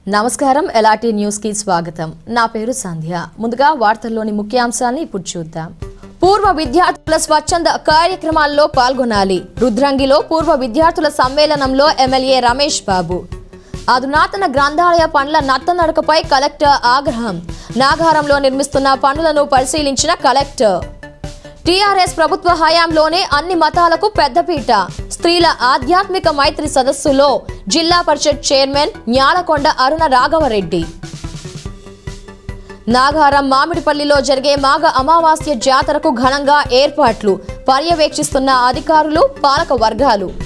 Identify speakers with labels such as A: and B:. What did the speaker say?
A: నమస్కారం ఎలాంటి న్యూస్ కి స్వాగతం నా పేరు సంధ్య ముందుగా వార్తల్లోని ముఖ్యాంశాన్ని ఇప్పుడు చూద్దాం పూర్వ విద్యార్థుల స్వచ్ఛంద కార్యక్రమాల్లో పాల్గొనాలి రుద్రంగిలో పూర్వ విద్యార్థుల సమ్మేళనంలో ఎమ్మెల్యే రమేష్ బాబు అధునాతన గ్రంథాలయ పనుల నత్తనడకపై కలెక్టర్ ఆగ్రహం నాగారంలో నిర్మిస్తున్న పనులను పరిశీలించిన కలెక్టర్ టీఆర్ఎస్ ప్రభుత్వ హయాంలోనే అన్ని మతాలకు పెద్దపీట స్త్రీల ఆధ్యాత్మిక మైత్రి సదస్సులో జిల్లా పరిషత్ చైర్మన్ న్యాలకొండ అరుణ రాఘవరెడ్డి నాగారం మామిడిపల్లిలో జరిగే మాఘ అమావాస్య జాతరకు ఘనంగా ఏర్పాట్లు పర్యవేక్షిస్తున్న అధికారులు పాలక వర్గాలు